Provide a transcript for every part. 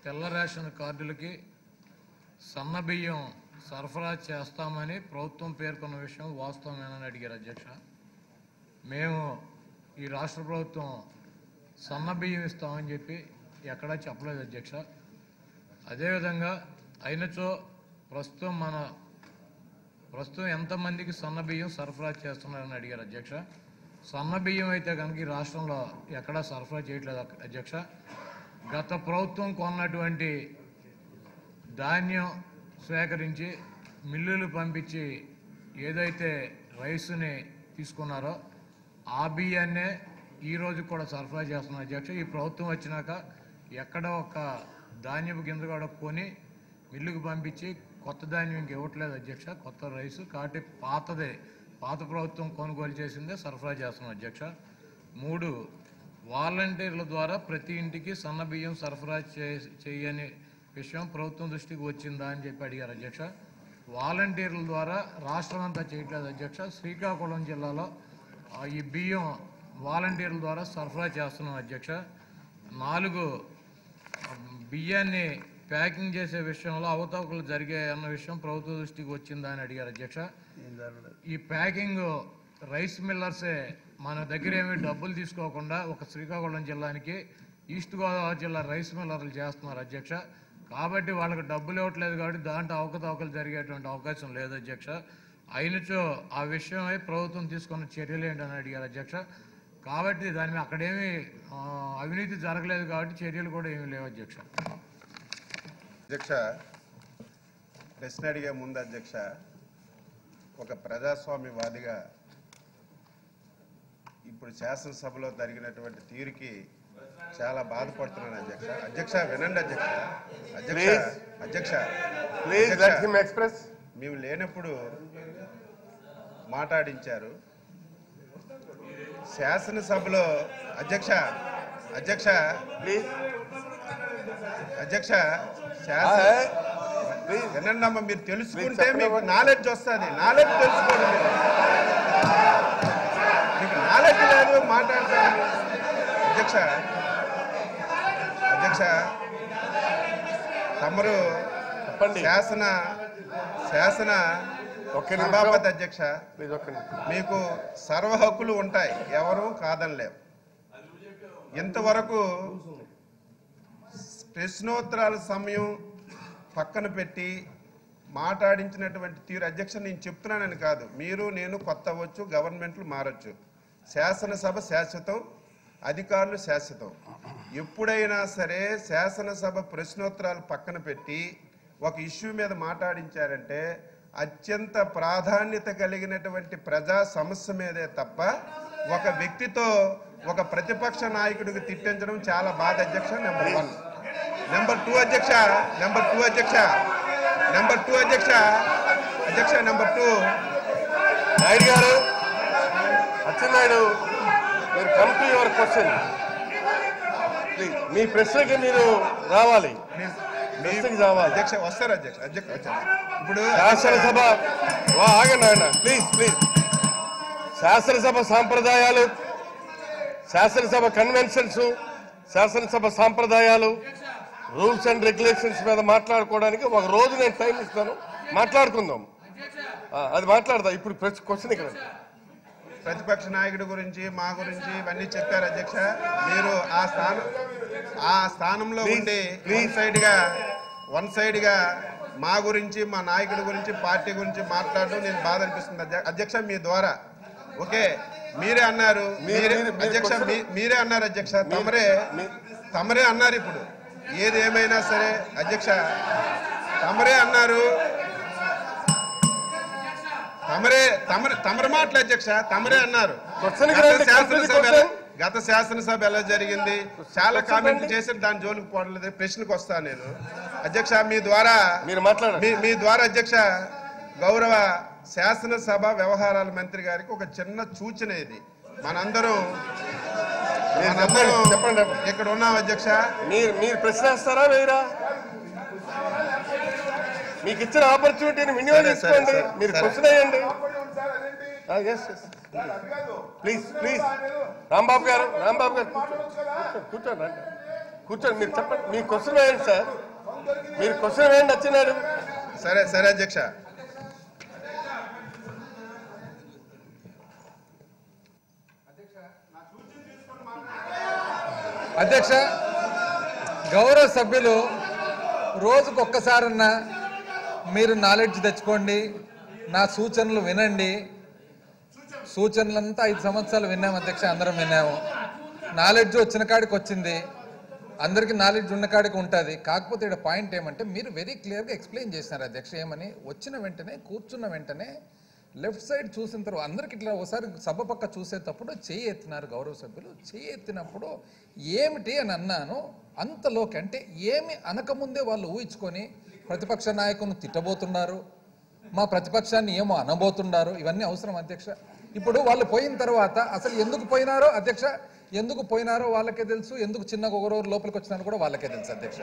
తెల్ల రేషన్ కార్డులకి సన్న బియ్యం సరఫరా చేస్తామని ప్రభుత్వం పేర్కొన్న విషయం వాస్తవమేనని అడిగారు అధ్యక్ష మేము ఈ రాష్ట్ర ప్రభుత్వం సన్న బియ్యం ఇస్తామని చెప్పి ఎక్కడా చెప్పలేదు అధ్యక్ష అదేవిధంగా అయినచో ప్రస్తుతం మన ప్రస్తుతం ఎంతమందికి సన్న బియ్యం సరఫరా చేస్తున్నారని అడిగారు అధ్యక్ష సన్న బియ్యం అయితే కనుక ఈ రాష్ట్రంలో ఎక్కడా సరఫరా చేయట్లేదు అధ్యక్ష గత ప్రభుత్వం కొన్నటువంటి ధాన్యం సేకరించి మిల్లులు పంపించి ఏదైతే రైస్ని తీసుకున్నారో ఆ బియ్యాన్నే ఈ రోజు కూడా సరఫరా చేస్తున్నారు అధ్యక్ష ఈ ప్రభుత్వం వచ్చినాక ఎక్కడ ఒక ధాన్యపు గింజ కూడా కొని మిల్లుకు పంపించి కొత్త ధాన్యం ఇంక ఇవ్వట్లేదు అధ్యక్ష కొత్త రైసు కాబట్టి పాతదే పాత ప్రభుత్వం కొనుగోలు చేసిందే సరఫరా చేస్తున్నాం అధ్యక్ష మూడు వాలంటీర్ల ద్వారా ప్రతి ఇంటికి సన్న బియ్యం సరఫరా చే చేయని విషయం ప్రభుత్వం దృష్టికి వచ్చిందా అని చెప్పి అడిగారు అధ్యక్ష వాలంటీర్ల ద్వారా రాష్ట్రం అంతా చేయట్లేదు అధ్యక్ష శ్రీకాకుళం జిల్లాలో ఆ, ఈ బియ్యం వాలంటీర్ల ద్వారా సరఫరా చేస్తున్నాం అధ్యక్ష నాలుగు ఆ, బియ్యాన్ని ప్యాకింగ్ చేసే విషయంలో అవతవకలు జరిగాయి అన్న విషయం ప్రభుత్వ దృష్టికి వచ్చిందా అని అడిగారు అధ్యక్ష ఈ ప్యాకింగ్ రైస్ మిల్లర్సే మన దగ్గర ఏమీ డబ్బులు తీసుకోకుండా ఒక శ్రీకాకుళం జిల్లానికి ఈస్ట్ గోదావరి జిల్లా రైస్ మిల్లర్లు చేస్తున్నారు అధ్యక్ష కాబట్టి వాళ్ళకి డబ్బులు ఇవ్వట్లేదు కాబట్టి దాంట్లో అవకతవకలు జరిగేటువంటి అవకాశం లేదు అధ్యక్ష అయినచో ఆ విషయమై ప్రభుత్వం తీసుకున్న చర్యలు ఏంటని అడిగారు అధ్యక్ష కాబట్టి దాని మీద అక్కడేమీ ఆ, అవినీతి జరగలేదు కాబట్టి చర్యలు కూడా ఏమీ లేవు అధ్యక్ష అధ్యక్ష ప్రశ్న అడిగే ముందు అధ్యక్ష ఒక ప్రజాస్వామ్యవాదిగా ఇప్పుడు శాసనసభలో జరిగినటువంటి తీరుకి చాలా బాధపడుతున్నాను అధ్యక్ష అధ్యక్ష వినండి అధ్యక్ష అధ్యక్ష Please. అధ్యక్ష ప్లీజ్ అధ్యక్ష, లెట్ హిమ్ ఎక్స్ప్రెస్ మేము లేనప్పుడు మాట్లాడించారు శాసనసభలో అధ్యక్ష అధ్యక్ష ప్లీజ్ అధ్యక్ష శాసన ప్లీజ్ వినండి అమ్మా మీరు తెలుసుకుంటే చెప్పండి మీకు అవ్వండి. నాలెడ్జ్ వస్తుంది నాలెడ్జ్ తెలుసుకోండి మీరు మీకు నాలెడ్జ్ లేదు మాట్లాడతాను అధ్యక్ష అధ్యక్ష తమరు చెప్పండి శాసన శాసన ఒక్క నిమిషం. సభాపతి అధ్యక్ష ప్లీజ్ ఒక్క నిమిషం. మీకు సర్వ హక్కులు ఉంటాయి ఎవరు కాదనలేవు ఇంతవరకు ప్రశ్నోత్తరాల సమయం పక్కన పెట్టి మాట్లాడించినటువంటి తీరు అధ్యక్ష నేను చెప్తున్నానని కాదు మీరు నేను కొత్త అవ్వచ్చు గవర్నమెంట్లు మారచ్చు శాసనసభ శాశ్వతం అధికారులు శాశ్వతం ఎప్పుడైనా సరే శాసనసభ ప్రశ్నోత్తరాలు పక్కన పెట్టి ఒక ఇష్యూ మీద మాట్లాడించారంటే అత్యంత ప్రాధాన్యత కలిగినటువంటి ప్రజా సమస్య మీదే తప్ప ఒక వ్యక్తితో ఒక ప్రతిపక్ష నాయకుడికి తిట్టించడం చాలా బాధ అధ్యక్ష నెంబర్ వన్ నెంబర్ టూ అధ్యక్ష నెంబర్ టూ అధ్యక్ష నెంబర్ టూ అధ్యక్ష అధ్యక్ష నెంబర్ టూ నాయుడు గారు అచ్చెన్నాయుడు మీరు come to your question please మీ ప్రశ్నకి మీరు రావాలి ప్రశ్నకి రావాలి అధ్యక్ష వస్తారు అధ్యక్ష అధ్యక్ష వచ్చారు. ఇప్పుడు శాసనసభ వా, ఆగండి ఆయన ప్లీజ్ ప్లీజ్ శాసనసభ సాంప్రదాయాలు శాసనసభ కన్వెన్షన్స్ శాసనసభ సాంప్రదాయాలు రూల్స్ అండ్ రెగ్యులేషన్స్ మీద మాట్లాడుకోవడానికి ఒక రోజు నేను టైం ఇస్తాను మాట్లాడుకుందాం ఆ, అది మాట్లాడదా ఇప్పుడు క్వశ్చన్ ఇక్కడ ప్రతిపక్ష నాయకుడి గురించి మా గురించి ఇవన్నీ చెప్పారు అధ్యక్ష మీరు ఆ స్థానం ఆ స్థానంలో Please, ఉండి please. వన్ సైడ్ గా వన్ సైడ్ గా మా గురించి మా నాయకుడి గురించి పార్టీ గురించి మాట్లాడడం నేను బాధ అనిపిస్తుంది అధ్య- అధ్యక్ష మీ ద్వారా ఓకే మీరే అన్నారు మీరు- మీరే మీరు- మీరు అధ్యక్ష question- మీ- మీరే అన్నారు అధ్యక్ష తమరే మీ- తమరే అన్నారు ఇప్పుడు ఏది ఏమైనా సరే అధ్యక్ష తమరే అన్నారు తమరే తమరే తమరి మాటలు అధ్యక్ష తమరే అన్నారు Question కి గత రండి, శాసనసభ question. ఎలా- గత శాసనసభ ఎలా జరిగింది చాలా Question కామెంట్లు రండి. చేసి దాని జోలికి పోవట్లేదు ప్రశ్నకు వస్తాను నేను అధ్యక్ష మీ ద్వారా మీరు మాట్లాడండి మీ మీ ద్వారా అధ్యక్ష గౌరవ శాసనసభ వ్యవహారాల మంత్రి గారికి ఒక చిన్న సూచన ఇది మనందరం మీరు మనందరం చెప్పండి, చెప్పండి. ఇక్కడ ఉన్నాం అధ్యక్ష మీరు మీరు ప్రశ్న వేస్తారా వేయరా మీకు ఇచ్చిన ఆపర్చునిటీని వినియోగించుకోండి సరే, సరే, మీరు సరే. క్వశ్చన్ వేయండి ప్లీజ్ ప్లీజ్ రాంబాబు గారు రాంబాబు గారు కూర్చోండి, కూర్చోండి రండి. కూర్చోండి మీరు చెప్పండి మీ క్వశ్చన్ వేయండి సార్ మీరు క్వశ్చన్ వేయండి వచ్చినారు సరే సరే అధ్యక్ష అధ్యక్ష గౌరవ సభ్యులు రోజుకు ఒక్కసారన్నా మీరు నాలెడ్జ్ తెచ్చుకోండి నా సూచనలు వినండి సూచనలంతా ఐదు సంవత్సరాలు విన్నాము అధ్యక్ష అందరం విన్నాము నాలెడ్జ్ వచ్చిన కాడికి వచ్చింది అందరికీ నాలెడ్జ్ ఉన్న కాడికి ఉంటుంది కాకపోతే ఇక్కడ పాయింట్ ఏమంటే మీరు వెరీ క్లియర్గా ఎక్స్ప్లెయిన్ చేసినారు అధ్యక్ష ఏమని వచ్చిన వెంటనే కూర్చున్న వెంటనే లెఫ్ట్ సైడ్ చూసిన తర్వాత అందరికి ఇట్లా ఒకసారి సభ పక్క చూసేటప్పుడు చెయ్యి ఎత్తినారు గౌరవ సభ్యులు చెయ్యి ఎత్తినప్పుడు ఏమిటి అని అన్నాను అంతలోకి అంటే ఏమి అనకముందే వాళ్ళు ఊహించుకొని ప్రతిపక్ష నాయకులను తిట్టబోతున్నారు మా ప్రతిపక్షాన్ని ఏమో అనబోతున్నారు ఇవన్నీ అవసరం అధ్యక్ష ఇప్పుడు వాళ్ళు పోయిన తర్వాత అసలు ఎందుకు పోయినారో అధ్యక్ష ఎందుకు పోయినారో వాళ్ళకే తెలుసు ఎందుకు చిన్న ఒకరోజు లోపలికి వచ్చినారో కూడా వాళ్ళకే తెలుసు అధ్యక్ష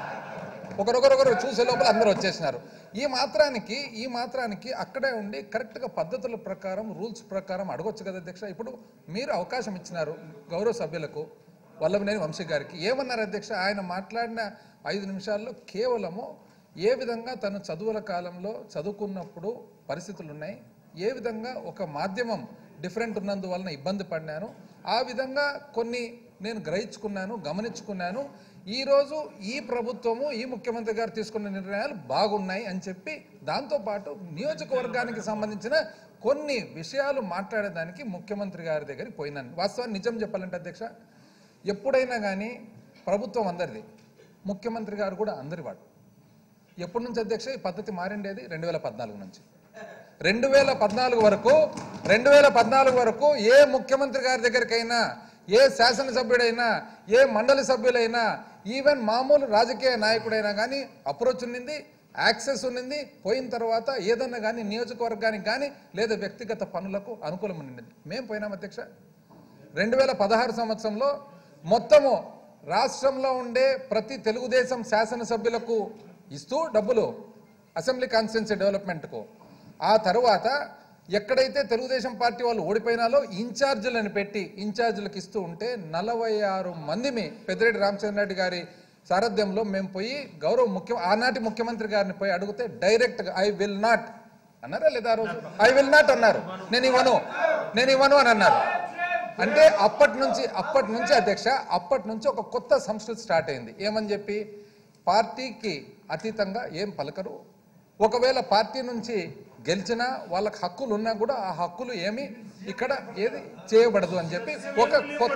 ఒకరొకరొకరు చూసే లోపల అందరూ వచ్చేసినారు ఈ మాత్రానికి ఈ మాత్రానికి అక్కడే ఉండి కరెక్ట్గా పద్ధతుల ప్రకారం రూల్స్ ప్రకారం అడగొచ్చు కదా అధ్యక్ష ఇప్పుడు మీరు అవకాశం ఇచ్చినారు గౌరవ సభ్యులకు వల్లభనేని వంశీ గారికి ఏమన్నారు అధ్యక్ష ఆయన మాట్లాడిన ఐదు నిమిషాల్లో కేవలము ఏ విధంగా తను చదువుల కాలంలో చదువుకున్నప్పుడు పరిస్థితులు ఉన్నాయి ఏ విధంగా ఒక మాధ్యమం డిఫరెంట్ ఉన్నందువలన ఇబ్బంది పడినాను ఆ విధంగా కొన్ని నేను గ్రహించుకున్నాను గమనించుకున్నాను ఈరోజు ఈ ప్రభుత్వము ఈ ముఖ్యమంత్రి గారు తీసుకున్న నిర్ణయాలు బాగున్నాయి అని చెప్పి దాంతోపాటు నియోజకవర్గానికి సంబంధించిన కొన్ని విషయాలు మాట్లాడేదానికి ముఖ్యమంత్రి గారి దగ్గరికి పోయినాను వాస్తవాన్ని నిజం చెప్పాలంటే అధ్యక్ష ఎప్పుడైనా కానీ ప్రభుత్వం అందరిది ముఖ్యమంత్రి గారు కూడా అందరివాడు ఎప్పటి నుంచి అధ్యక్ష ఈ పద్ధతి మారిండేది రెండు వేల పద్నాలుగు నుంచి రెండు వేల పద్నాలుగు వరకు రెండు వేల పద్నాలుగు వరకు ఏ ముఖ్యమంత్రి గారి దగ్గరికైనా ఏ శాసనసభ్యుడైనా ఏ మండలి సభ్యులైనా ఈవెన్ మామూలు రాజకీయ నాయకుడైనా కానీ అప్రోచ్ ఉన్నింది యాక్సెస్ ఉన్నింది పోయిన తర్వాత ఏదన్నా కానీ నియోజకవర్గానికి కానీ లేదా వ్యక్తిగత పనులకు అనుకూలం ఉన్నింది మేము పోయినాం అధ్యక్ష రెండు వేల పదహారు సంవత్సరంలో మొత్తము రాష్ట్రంలో ఉండే ప్రతి తెలుగుదేశం శాసనసభ్యులకు ఇస్తూ డబ్బులు అసెంబ్లీ కాన్స్టిట్యున్సీ డెవలప్మెంట్కు ఆ తర్వాత ఎక్కడైతే తెలుగుదేశం పార్టీ వాళ్ళు ఓడిపోయినాలో ఇన్ఛార్జీలను పెట్టి ఇన్ఛార్జీలకు ఇస్తూ ఉంటే నలభై ఆరు మందిమి పెద్దిరెడ్డి రామచంద్రరెడ్డి గారి సారథ్యంలో మేము పోయి గౌరవ ముఖ్య ఆనాటి ముఖ్యమంత్రి గారిని పోయి అడిగితే డైరెక్ట్గా ఐ విల్ నాట్ అన్నారా లేదా ఆ రోజు ఐ విల్ నాట్ అన్నారు నేను ఇవ్వను నేను ఇవ్వను అని అన్నారు అంటే అప్పటి నుంచి అప్పటి నుంచి అధ్యక్ష అప్పటి నుంచి ఒక కొత్త సంస్కృతి స్టార్ట్ అయింది ఏమని చెప్పి పార్టీకి అతీతంగా ఏం పలకరు ఒకవేళ పార్టీ నుంచి గెలిచినా వాళ్ళకి హక్కులు ఉన్నా కూడా ఆ హక్కులు ఏమి ఇక్కడ ఏది చేయబడదు అని చెప్పి ఒక కొత్త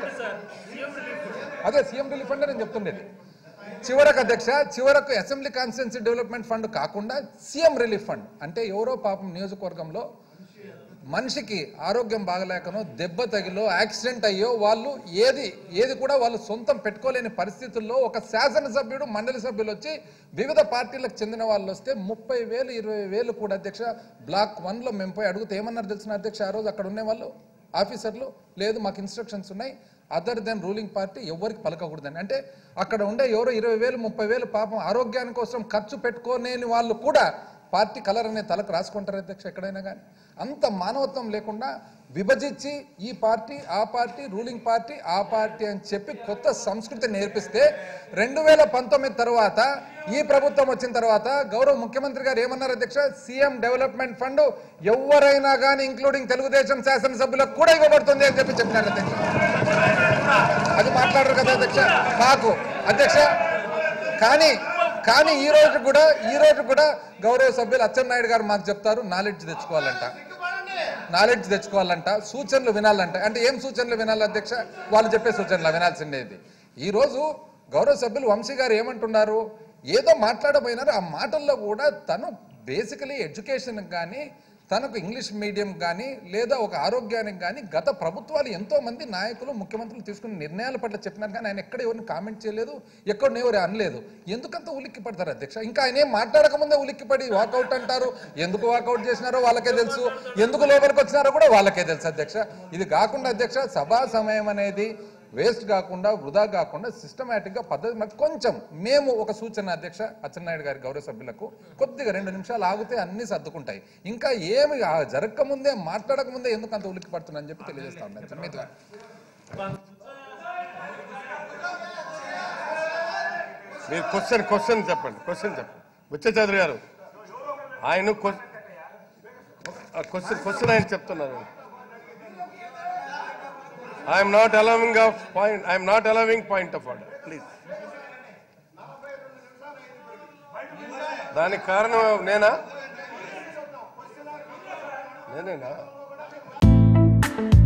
అదే సీఎం రిలీఫ్ ఫండ్ నేను చెప్తుండేది చివరకు అధ్యక్ష చివరకు అసెంబ్లీ కాన్స్టిట్యున్సీ డెవలప్మెంట్ ఫండ్ కాకుండా సీఎం రిలీఫ్ ఫండ్ అంటే ఎవరో పాపం నియోజకవర్గంలో మనిషికి ఆరోగ్యం బాగలేకనో దెబ్బ తగిలో యాక్సిడెంట్ అయ్యో వాళ్ళు ఏది ఏది కూడా వాళ్ళు సొంతం పెట్టుకోలేని పరిస్థితుల్లో ఒక శాసనసభ్యుడు మండలి సభ్యులు వచ్చి వివిధ పార్టీలకు చెందిన వాళ్ళు వస్తే ముప్పై వేలు ఇరవై వేలు కూడా అధ్యక్ష బ్లాక్ వన్లో మేము పోయి అడిగితే ఏమన్నారు తెలిసిన అధ్యక్ష ఆ రోజు అక్కడ ఉండేవాళ్ళు ఆఫీసర్లు లేదు మాకు ఇన్స్ట్రక్షన్స్ ఉన్నాయి అదర్ దెన్ రూలింగ్ పార్టీ ఎవరికి పలకకూడదని అంటే అక్కడ ఉండే ఎవరో ఇరవై వేలు ముప్పై వేలు పాపం ఆరోగ్యాని కోసం ఖర్చు పెట్టుకోలేని వాళ్ళు కూడా పార్టీ కలర్ అనే తలకు రాసుకుంటారు అధ్యక్ష ఎక్కడైనా కానీ అంత మానవత్వం లేకుండా విభజించి ఈ పార్టీ ఆ పార్టీ రూలింగ్ పార్టీ ఆ పార్టీ అని చెప్పి కొత్త సంస్కృతి నేర్పిస్తే రెండు వేల పంతొమ్మిది తర్వాత ఈ ప్రభుత్వం వచ్చిన తర్వాత గౌరవ ముఖ్యమంత్రి గారు ఏమన్నారు అధ్యక్ష సీఎం డెవలప్మెంట్ ఫండ్ ఎవరైనా కానీ ఇంక్లూడింగ్ తెలుగుదేశం శాసనసభ్యులకు కూడా ఇవ్వబడుతుంది అని చెప్పి చెప్పినారు అధ్యక్ష అది మాట్లాడరు కదా అధ్యక్ష మాకు అధ్యక్ష కానీ కానీ ఈ రోజు కూడా ఈ రోజు కూడా గౌరవ సభ్యులు అచ్చెన్నాయుడు గారు మాకు చెప్తారు నాలెడ్జ్ తెచ్చుకోవాలంట నాలెడ్జ్ తెచ్చుకోవాలంట సూచనలు వినాలంట అంటే ఏం సూచనలు వినాలి అధ్యక్ష వాళ్ళు చెప్పే సూచనలు వినాల్సిండేది ఈ రోజు గౌరవ సభ్యులు వంశీ గారు ఏమంటున్నారు ఏదో మాట్లాడబోయినారు ఆ మాటల్లో కూడా తను బేసికలీ ఎడ్యుకేషన్ కానీ తనకు ఇంగ్లీష్ మీడియం కానీ లేదా ఒక ఆరోగ్యానికి కానీ గత ప్రభుత్వాలు ఎంతో మంది నాయకులు ముఖ్యమంత్రులు తీసుకున్న నిర్ణయాల పట్ల చెప్పినారు కానీ ఆయన ఎక్కడ ఎవరిని కామెంట్ చేయలేదు ఎక్కడ ఎవరు అనలేదు ఎందుకంత ఉలిక్కి పడతారు అధ్యక్ష ఇంకా ఆయన ఏం మాట్లాడకముందే ఉలిక్కిపడి వాకౌట్ అంటారు ఎందుకు వాకౌట్ చేసినారో వాళ్ళకే తెలుసు ఎందుకు లోపలికి వచ్చినారో కూడా వాళ్ళకే తెలుసు అధ్యక్ష ఇది కాకుండా అధ్యక్ష సభా సమయం అనేది వేస్ట్ కాకుండా వృధా కాకుండా సిస్టమేటిక్గా పద్ధతి మరి కొంచెం మేము ఒక సూచన అధ్యక్ష అచ్చెన్నాయుడు గారి గౌరవ సభ్యులకు కొద్దిగా రెండు నిమిషాలు ఆగితే అన్ని సర్దుకుంటాయి ఇంకా ఏమి ఆ జరగకముందే మాట్లాడకముందే ఎందుకు అంత ఉలిక్కి పడుతుందని చెప్పి తెలియజేస్తా ఉన్నాను మీ ద్వారా మీరు క్వశ్చన్ క్వశ్చన్ చెప్పండి క్వశ్చన్ చెప్పండి బుచ్చ చౌదరి గారు ఆయన క్వశ్చన్ క్వశ్చన్ ఆయన చెప్తున్నారు I'm not allowing of point I'm not allowing point of order please దానికి కారణం నేనా నేనేనా